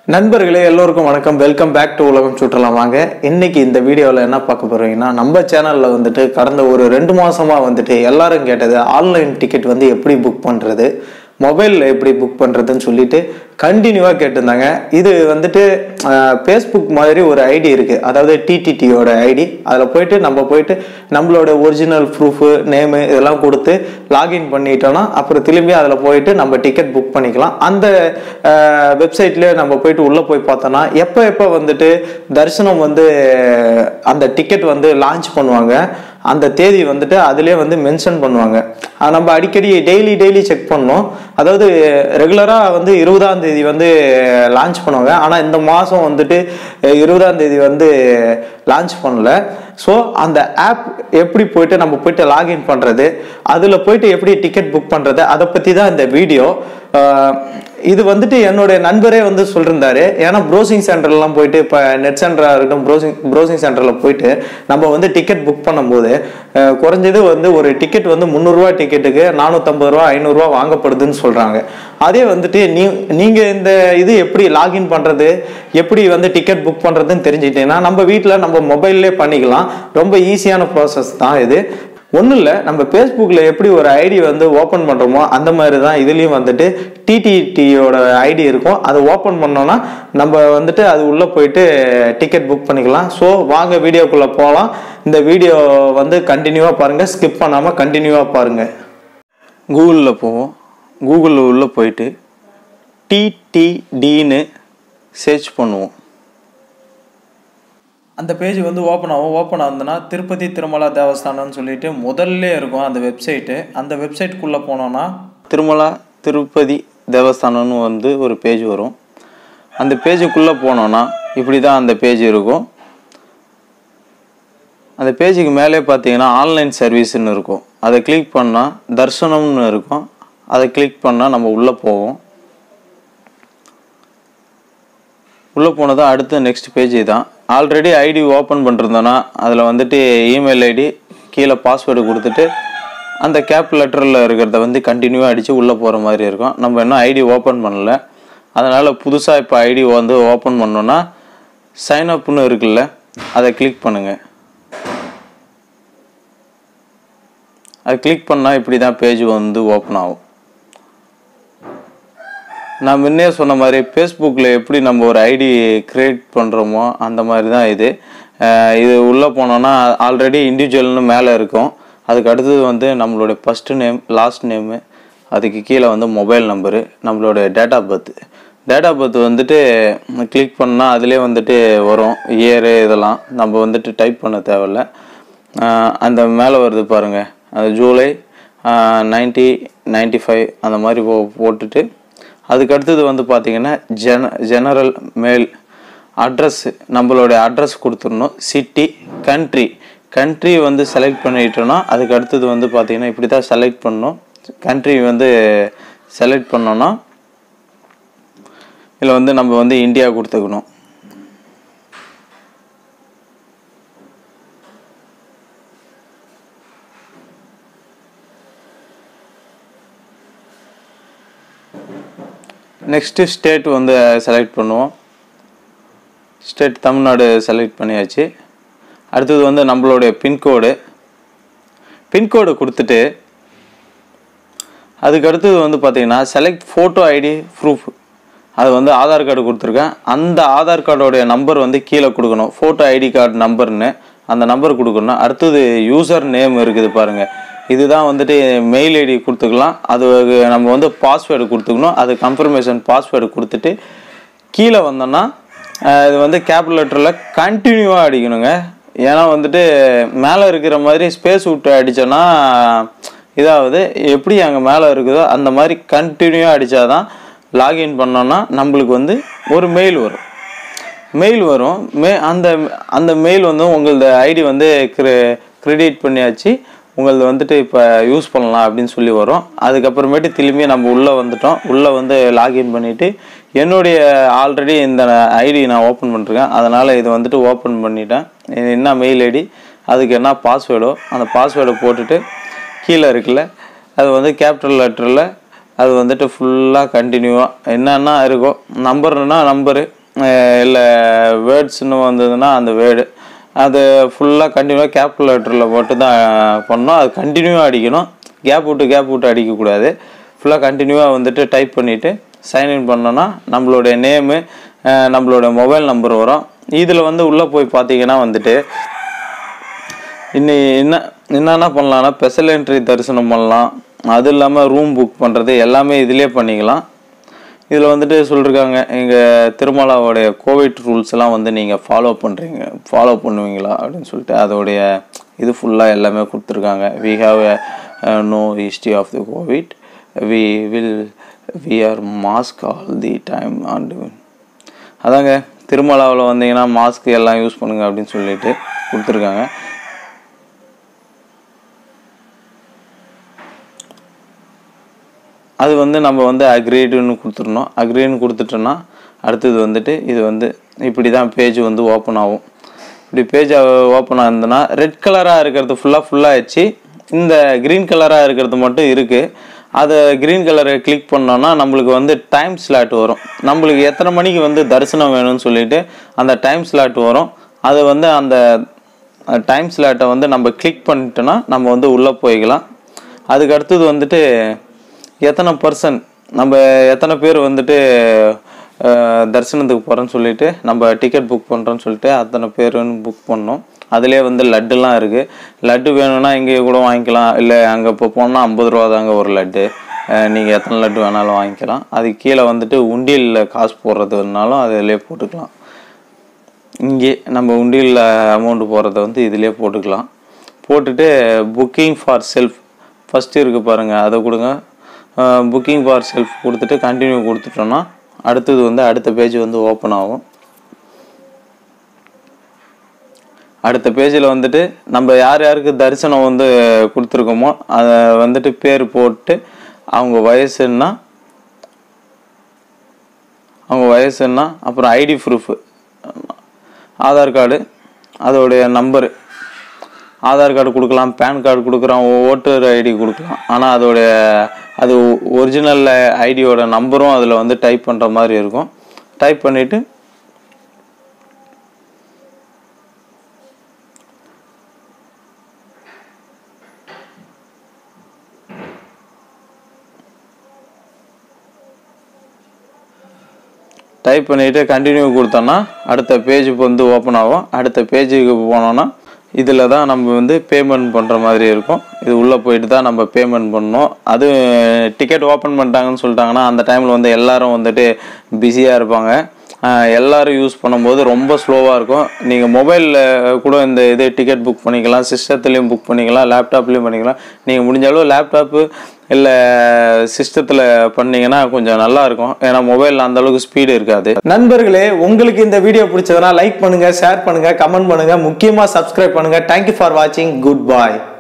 நண்பர்களே எல்லோருக்கும் வணக்கம் வெல்கம் பேக் டு உலகம் சுற்றலாம் வாங்க இன்னைக்கு இந்த வீடியோவில் என்ன பார்க்க போறீங்கன்னா நம்ம சேனலில் வந்துட்டு கடந்த ஒரு ரெண்டு மாசமா வந்துட்டு எல்லாரும் கேட்டது ஆன்லைன் டிக்கெட் வந்து எப்படி புக் பண்ணுறது மொபைலில் எப்படி புக் பண்ணுறதுன்னு சொல்லிட்டு கண்டினியூவாக கேட்டிருந்தாங்க இது வந்துட்டு ஃபேஸ்புக் மாதிரி ஒரு ஐடி இருக்குது அதாவது டிடிடியோட ஐடி அதில் போயிட்டு நம்ம போயிட்டு நம்மளோட ஒரிஜினல் ப்ரூஃபு நேமு இதெல்லாம் கொடுத்து லாகின் பண்ணிட்டோம்னா அப்புறம் திரும்பி அதில் போயிட்டு நம்ம டிக்கெட் புக் பண்ணிக்கலாம் அந்த வெப்சைட்லேயே நம்ம போயிட்டு உள்ளே போய் பார்த்தோன்னா எப்போ எப்போ வந்துட்டு தரிசனம் வந்து அந்த டிக்கெட் வந்து லான்ச் பண்ணுவாங்க அந்த தேதி வந்துட்டு அதிலே வந்து மென்ஷன் பண்ணுவாங்க அது நம்ம அடிக்கடி டெய்லி டெய்லி செக் பண்ணோம் அதாவது ரெகுலராக வந்து இருபதாம் தேதி வந்து லான்ச் பண்ணுவாங்க ஆனால் இந்த மாதம் வந்துட்டு அஹ், இருபதாம் தேதி வந்து லான்ச் பண்ணல ஸோ அந்த ஆப் எப்படி போயிட்டு நம்ம போயிட்டு லாகின் பண்ணுறது அதில் போயிட்டு எப்படி டிக்கெட் புக் பண்ணுறது அதை பற்றி தான் இந்த வீடியோ இது வந்துட்டு என்னுடைய நண்பரே வந்து சொல்லியிருந்தாரு ஏன்னா ப்ரௌசிங் சென்டர்லாம் போயிட்டு இப்போ நெட் சென்டராக இருக்கட்டும் ப்ரௌசிங் ப்ரௌசிங் சென்டரில் போயிட்டு நம்ம வந்து டிக்கெட் புக் பண்ணும்போது அஹ், குறைஞ்சது வந்து ஒரு டிக்கெட் வந்து முந்நூறுரூவா டிக்கெட்டுக்கு நானூற்றம்பது ரூபா ஐநூறுரூவா வாங்கப்படுதுன்னு சொல்கிறாங்க அதே வந்துட்டு நீ நீங்கள் இந்த இது எப்படி லாகின் பண்ணுறது எப்படி வந்து டிக்கெட் புக் பண்ணுறதுன்னு தெரிஞ்சுக்கிட்டீங்கன்னா நம்ம வீட்டில் நம்ம மொபைல்லே பண்ணிக்கலாம் ரொம்ப ஈஸியான ப்ராசஸ் தான் இது ஒன்றும் இல்லை நம்ம ஃபேஸ்புக்கில் எப்படி ஒரு ஐடி வந்து ஓப்பன் பண்ணுறோமோ அந்த மாதிரி தான் இதுலேயும் வந்துட்டு டிடிடியோட ஐடி இருக்கும் அதை ஓப்பன் பண்ணோன்னா நம்ம வந்துட்டு அது உள்ளே போயிட்டு டிக்கெட் புக் பண்ணிக்கலாம் ஸோ வாங்க வீடியோக்குள்ளே போகலாம் இந்த வீடியோ வந்து கண்டினியூவாக பாருங்கள் ஸ்கிப் பண்ணாமல் கண்டினியூவாக பாருங்கள் கூகுளில் போவோம் கூகுளில் உள்ளே போயிட்டு டிடிடின்னு சர்ச் பண்ணுவோம் அந்த பேஜ் வந்து ஓப்பன் ஆகும் ஓப்பன் ஆகுதுன்னா திருப்பதி திருமலா தேவஸ்தானம்னு சொல்லிட்டு முதல்ல இருக்கும் அந்த வெப்சைட்டு அந்த வெப்சைட்குள்ளே போனோன்னா திருமலா திருப்பதி தேவஸ்தானம்னு வந்து ஒரு பேஜ் வரும் அந்த பேஜுக்குள்ளே போனோன்னா இப்படி தான் அந்த பேஜ் இருக்கும் அந்த பேஜுக்கு மேலே பார்த்தீங்கன்னா ஆன்லைன் சர்வீஸ்னு இருக்கும் அதை கிளிக் பண்ணால் தர்சனம்னு இருக்கும் அதை கிளிக் பண்ணால் நம்ம உள்ளே போவோம் உள்ளே போனதும் அடுத்து நெக்ஸ்ட் பேஜ் தான் ஆல்ரெடி ஐடி ஓப்பன் பண்ணிருந்தோன்னா அதில் வந்துட்டு இமெயில் ஐடி கீழே பாஸ்வேர்டு கொடுத்துட்டு அந்த கேப் லெட்டரில் இருக்கிறத வந்து கண்டினியூவாக அடித்து உள்ளே போகிற மாதிரி இருக்கும் நம்ம இன்னும் ஐடி ஓப்பன் பண்ணல அதனால் புதுசாக இப்போ ஐடி வந்து ஓப்பன் பண்ணோன்னா சைன் அப்னு இருக்குல்ல அதை கிளிக் பண்ணுங்கள் அது கிளிக் பண்ணால் இப்படி தான் பேஜ் வந்து ஓப்பன் ஆகும் நான் முன்னே சொன்ன மாதிரி ஃபேஸ்புக்கில் எப்படி நம்ம ஒரு ஐடி க்ரியேட் பண்ணுறோமோ அந்த மாதிரி தான் இது அஹ் இது உள்ளே போனோன்னா ஆல்ரெடி இண்டிவிஜுவல்னு மேலே இருக்கும் அதுக்கு அடுத்தது வந்து நம்மளுடைய ஃபஸ்ட்டு நேம் லாஸ்ட் நேமு அதுக்கு கீழே வந்து மொபைல் நம்பரு நம்மளோட date of birth date of birth வந்துட்டு கிளிக் பண்ணால் அதிலே வந்துட்டு வரும் இயரு இதெல்லாம் நம்ம வந்துட்டு டைப் பண்ண தேவையில்ல அஹ் அந்த மேலே வருது பாருங்கள் அது ஜூலை நைன்டி நைன்டி ஃபைவ் அந்த மாதிரி போ போட்டுட்டு அதுக்கு அடுத்தது வந்து பார்த்தீங்கன்னா ஜென ஜெனரல் மெயில் அட்ரஸ் நம்மளுடைய அட்ரஸ் கொடுத்துடணும் சிட்டி கண்ட்ரி கண்ட்ரி வந்து செலக்ட் பண்ணிட்டோன்னா அதுக்கு அடுத்தது வந்து பார்த்தீங்கன்னா இப்படி தான் செலக்ட் பண்ணணும் கண்ட்ரி வந்து செலக்ட் பண்ணோன்னா இதில் வந்து நம்ம வந்து இந்தியா கொடுத்துக்கணும் நெக்ஸ்ட்டு ஸ்டேட் வந்து செலக்ட் பண்ணுவோம் ஸ்டேட் தமிழ்நாடு செலக்ட் பண்ணியாச்சு அடுத்தது வந்து நம்மளுடைய பின்கோடு பின்கோடு கொடுத்துட்டு அதுக்கு அடுத்தது வந்து பார்த்தீங்கன்னா செலக்ட் ஃபோட்டோ ஐடி ப்ரூஃப் அது வந்து ஆதார் கார்டு கொடுத்துருக்கேன் அந்த ஆதார் கார்டோடைய நம்பர் வந்து கீழே கொடுக்கணும் ஃபோட்டோ ஐடி கார்டு நம்பர்னு அந்த நம்பர் கொடுக்கணும் அடுத்தது யூசர் நேம் இருக்குது பாருங்கள் இதுதான் வந்துட்டு மெயில் ஐடி கொடுத்துக்கலாம் அது நம்ம வந்து பாஸ்வேர்டு கொடுத்துக்கணும் அது கன்ஃபர்மேஷன் பாஸ்வேர்டு கொடுத்துட்டு கீழே வந்தோன்னா அஹ், இது வந்து கேப் லெட்டரில் கண்டினியூவாக அடிக்கணுங்க ஏன்னா வந்துட்டு மேலே இருக்கிற மாதிரி ஸ்பேஸ் விட்டு அடித்தோன்னா இதாவது எப்படி அங்கே மேலே இருக்குதோ அந்த மாதிரி கண்டினியூவாக அடித்தாதான் லாகின் பண்ணோன்னா நம்மளுக்கு வந்து ஒரு மெயில் வரும் மெயில் வரும் மே அந்த அந்த மெயில் வந்து உங்களது ஐடி வந்து கிரெ கிரெடிட் பண்ணியாச்சு உங்களது வந்துட்டு இப்போ யூஸ் பண்ணலாம் அப்படின்னு சொல்லி வரும் அதுக்கப்புறமேட்டு திரும்பி நம்ம உள்ளே வந்துட்டோம் உள்ளே வந்து லாகின் பண்ணிவிட்டு என்னுடைய ஆல்ரெடி இந்த ஐடி நான் ஓப்பன் பண்ணிருக்கேன் அதனால் இது வந்துட்டு ஓப்பன் பண்ணிட்டேன் இது என்ன மெயில் ஐடி அதுக்கு என்ன பாஸ்வேர்டோ அந்த பாஸ்வேர்டை போட்டுட்டு கீழே இருக்குல்ல அது வந்து கேபிட்டல் லெட்டரில் அது வந்துட்டு ஃபுல்லாக கண்டினியூவாக என்னென்ன இருக்கோ நம்பர்னா நம்பரு இல்லை வேர்ட்ஸ்னு வந்ததுன்னா அந்த வேர்டு அது ஃபுல்லாக கண்டினியூவாக கேல்குலேட்டரில் போட்டு தான் பண்ணோம் அது கண்டினியூவாக அடிக்கணும் கேப் விட்டு கேப் விட்டு அடிக்கக்கூடாது ஃபுல்லாக கண்டினியூவாக வந்துட்டு டைப் பண்ணிவிட்டு சைன்இன் பண்ணோன்னா நம்மளுடைய நேமு நம்மளோட மொபைல் நம்பர் வரும் இதில் வந்து உள்ளே போய் பார்த்தீங்கன்னா வந்துட்டு இன்னி என்ன என்னென்ன பண்ணலாம்னா ஸ்பெஷல் என்ட்ரி தரிசனம் பண்ணலாம் அது இல்லாமல் ரூம் புக் பண்ணுறது எல்லாமே இதிலே பண்ணிக்கலாம் இதில் வந்துட்டு சொல்லியிருக்காங்க எங்கள் திருமலாவோடைய கோவிட் ரூல்ஸ் எல்லாம் வந்து நீங்கள் ஃபாலோ பண்ணுறீங்க ஃபாலோ பண்ணுவீங்களா அப்படின்னு சொல்லிட்டு அதோடைய இது ஃபுல்லாக எல்லாமே கொடுத்துருக்காங்க we have no history of the Covid we will we are mask all the time and அதாங்க திருமலாவில் வந்தீங்கன்னா மாஸ்க் எல்லாம் யூஸ் பண்ணுங்க அப்படின்னு சொல்லிட்டு கொடுத்துருக்காங்க அது வந்து நம்ம வந்து அக்ரீடுன்னு கொடுத்துடணும் அக்ரீன்னு கொடுத்துட்டோன்னா அடுத்தது வந்துட்டு இது வந்து இப்படி தான் பேஜ் வந்து ஓப்பன் ஆகும் இப்படி பேஜ் ஓப்பன் ஆகுதுன்னா ரெட் கலராக இருக்கிறது ஃபுல்லாக ஃபுல்லாகிடுச்சு இந்த க்ரீன் கலராக இருக்கிறது மட்டும் இருக்குது அதை க்ரீன் கலரை கிளிக் பண்ணோன்னா நம்மளுக்கு வந்து டைம் ஸ்லாட் வரும் நம்மளுக்கு எத்தனை மணிக்கு வந்து தரிசனம் வேணும்னு சொல்லிட்டு அந்த டைம் ஸ்லாட் வரும் அது வந்து அந்த டைம் ஸ்லாட்டை வந்து நம்ம கிளிக் பண்ணிட்டோன்னா நம்ம வந்து உள்ளே போய்க்கலாம் அதுக்கு அடுத்தது வந்துட்டு எத்தனை பர்சன் நம்ம எத்தனை பேர் வந்துட்டு அஹ், தரிசனத்துக்கு போகிறோன்னு சொல்லிட்டு நம்ம டிக்கெட் புக் பண்ணுறோன்னு சொல்லிட்டு அத்தனை பேருன்னு புக் பண்ணோம் அதிலே வந்து லட்டுலாம் இருக்குது லட்டு வேணும்னா இங்கேயே கூட வாங்கிக்கலாம் இல்லை அங்கே இப்போ போனால் ஐம்பது ரூபா தாங்க ஒரு லட்டு நீங்கள் எத்தனை லட்டு வேணாலும் வாங்கிக்கலாம் அது கீழே வந்துட்டு உண்டியலில் காசு போடுறதுனாலும் அதிலே போட்டுக்கலாம் இங்கே நம்ம உண்டியலில் அமௌண்ட் போடுறத வந்து இதிலே போட்டுக்கலாம் போட்டுட்டு புக்கிங் ஃபார் செல்ஃப் ஃபஸ்ட்டு இருக்குது பாருங்கள் அதை கொடுங்க புக்கிங் ஃபார் செல்ஃப் கொடுத்துட்டு கண்டினியூ கொடுத்துட்டோன்னா அடுத்தது வந்து அடுத்த பேஜ் வந்து ஓப்பன் ஆகும் அடுத்த பேஜில் வந்துட்டு நம்ம யார் யாருக்கு தரிசனம் வந்து கொடுத்துருக்கோமோ அதை வந்துட்டு பேர் போட்டு அவங்க வயசுன்னா அவங்க வயசுன்னா அப்புறம் ஐடி ப்ரூஃபு ஆதார் கார்டு அதோடைய நம்பரு ஆதார் கார்டு கொடுக்கலாம் பேன் கார்டு கொடுக்குறோம் ஓட்டர் ஐடி கொடுக்கலாம் ஆனால் அதோடைய அது ஒரிஜினல் ஐடியோட நம்பரும் அதில் வந்து டைப் பண்ணுற மாதிரி இருக்கும் டைப் பண்ணிவிட்டு டைப் பண்ணிவிட்டு கண்டினியூ கொடுத்தோன்னா அடுத்த பேஜ் வந்து ஓப்பன் ஆகும் அடுத்த பேஜுக்கு போனோன்னா இதில் தான் நம்ம வந்து பேமெண்ட் பண்ணுற மாதிரி இருக்கும் இது உள்ளே போயிட்டு தான் நம்ம பேமெண்ட் பண்ணணும் அது டிக்கெட் ஓப்பன் பண்ணிட்டாங்கன்னு சொல்லிட்டாங்கன்னா அந்த டைமில் வந்து எல்லாரும் வந்துட்டு பிஸியாக இருப்பாங்க ஆஹ் எல்லாரும் யூஸ் பண்ணும்போது ரொம்ப ஸ்லோவாக இருக்கும் நீங்கள் மொபைலில் கூட இந்த இது டிக்கெட் புக் பண்ணிக்கலாம் சிஸ்டத்துலேயும் புக் பண்ணிக்கலாம் லேப்டாப்லேயும் பண்ணிக்கலாம் நீங்கள் முடிஞ்ச அளவு லேப்டாப்பு இல்லை சிஸ்டத்தில் பண்ணீங்கன்னா கொஞ்சம் நல்லா இருக்கும் ஏன்னா மொபைலில் அந்த அளவுக்கு ஸ்பீடு இருக்காது நண்பர்களே உங்களுக்கு இந்த வீடியோ பிடிச்சதுன்னா லைக் பண்ணுங்க ஷேர் பண்ணுங்க கமெண்ட் பண்ணுங்க முக்கியமா சப்ஸ்கிரைப் பண்ணுங்க தேங்க்யூ ஃபார் வாட்சிங் குட் பாய்